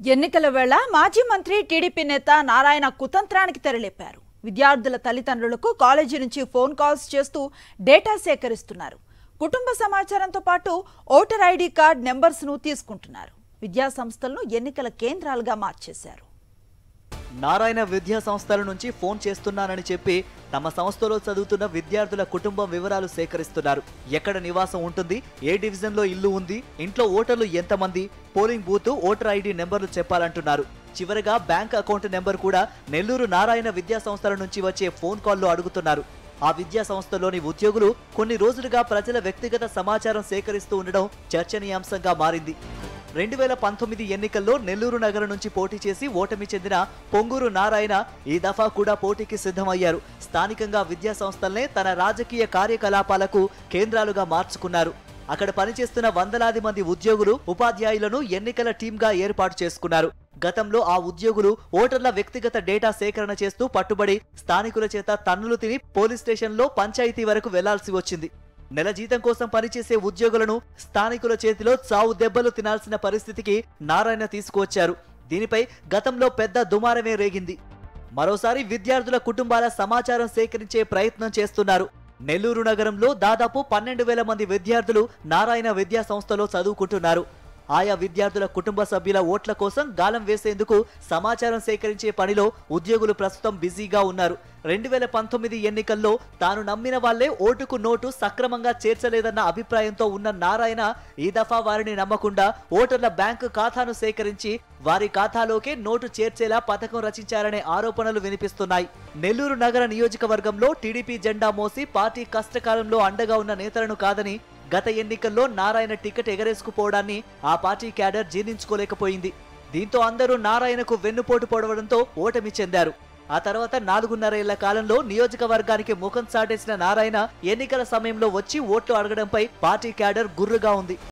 ఎన్నికల వేళ మాజీ మంత్రి టీడీపీ నేత నారాయణ కుతంత్రానికి తెరలేపారు విద్యార్థుల తల్లిదండ్రులకు కాలేజీ నుంచి ఫోన్ కాల్స్ చేస్తూ డేటా సేకరిస్తున్నారు కుటుంబ సమాచారంతో పాటు ఓటర్ ఐడి కార్డ్ నెంబర్స్ ను తీసుకుంటున్నారు విద్యా సంస్థలను ఎన్నికల కేంద్రాలుగా మార్చేశారు నారాయణ విద్యా సంస్థల నుంచి ఫోన్ చేస్తున్నానని చెప్పి తమ సంస్థలో చదువుతున్న విద్యార్థుల కుటుంబం వివరాలు సేకరిస్తున్నారు ఎక్కడ నివాసం ఉంటుంది ఏ డివిజన్లో ఇల్లు ఉంది ఇంట్లో ఓటర్లు ఎంతమంది పోలింగ్ బూత్ ఓటర్ ఐడి నెంబర్లు చెప్పాలంటున్నారు చివరగా బ్యాంక్ అకౌంట్ నెంబర్ కూడా నెల్లూరు నారాయణ విద్యా సంస్థల నుంచి వచ్చే ఫోన్ కాల్లో అడుగుతున్నారు ఆ విద్యా సంస్థలోని ఉద్యోగులు కొన్ని రోజులుగా ప్రజల వ్యక్తిగత సమాచారం సేకరిస్తూ ఉండడం చర్చనీయాంశంగా మారింది రెండు వేల పంతొమ్మిది ఎన్నికల్లో నెల్లూరు నగరం నుంచి పోటీ చేసి ఓటమి చెందిన పొంగూరు నారాయణ ఈ దఫా కూడా పోటీకి సిద్ధమయ్యారు స్థానికంగా విద్యా సంస్థలనే తన రాజకీయ కార్యకలాపాలకు కేంద్రాలుగా మార్చుకున్నారు అక్కడ పనిచేస్తున్న వందలాది మంది ఉద్యోగులు ఉపాధ్యాయులను ఎన్నికల టీంగా ఏర్పాటు చేసుకున్నారు గతంలో ఆ ఉద్యోగులు ఓటర్ల వ్యక్తిగత డేటా సేకరణ చేస్తూ పట్టుబడి స్థానికుల చేత తన్నులు తిని పోలీస్ స్టేషన్లో పంచాయతీ వరకు వెళ్లాల్సి వచ్చింది నెల జీతం కోసం పనిచేసే ఉద్యోగులను స్థానికుల చేతిలో చావు దెబ్బలు తినాల్సిన పరిస్థితికి నారాయణ తీసుకువచ్చారు దీనిపై గతంలో పెద్ద దుమారమే రేగింది మరోసారి విద్యార్థుల కుటుంబాల సమాచారం సేకరించే ప్రయత్నం చేస్తున్నారు నెల్లూరు నగరంలో దాదాపు పన్నెండు వేల మంది విద్యార్థులు నారాయణ విద్యా సంస్థలో చదువుకుంటున్నారు ఆయా విద్యార్థుల కుటుంబ సభ్యుల ఓట్ల కోసం గాలం వేసేందుకు సమాచారం సేకరించే పనిలో ఉద్యోగులు ప్రస్తుతం బిజీగా ఉన్నారు రెండు వేల పంతొమ్మిది ఎన్నికల్లో తాను నమ్మిన వాళ్లే ఓటుకు నోటు సక్రమంగా చేర్చలేదన్న అభిప్రాయంతో ఉన్న నారాయణ ఈ దఫా వారిని నమ్మకుండా ఓటర్ల బ్యాంకు ఖాతాను సేకరించి వారి ఖాతాలోకే నోటు చేర్చేలా పథకం రచించారనే ఆరోపణలు వినిపిస్తున్నాయి నెల్లూరు నగర నియోజకవర్గంలో టీడీపీ జెండా మోసి పార్టీ కష్టకాలంలో అండగా ఉన్న నేతలను కాదని గత ఎన్నికల్లో నారాయణ టికెట్ ఎగరేసుకుపోవడాన్ని ఆ పార్టీ క్యాడర్ జీర్ణించుకోలేకపోయింది దీంతో అందరూ నారాయణకు వెన్నుపోటు పొడవడంతో ఓటమి చెందారు ఆ తర్వాత నాలుగున్నరేళ్ల కాలంలో నియోజకవర్గానికి ముఖం చాటేసిన నారాయణ ఎన్నికల సమయంలో వచ్చి ఓట్లు అడగడంపై పార్టీ క్యాడర్ గుర్రుగా ఉంది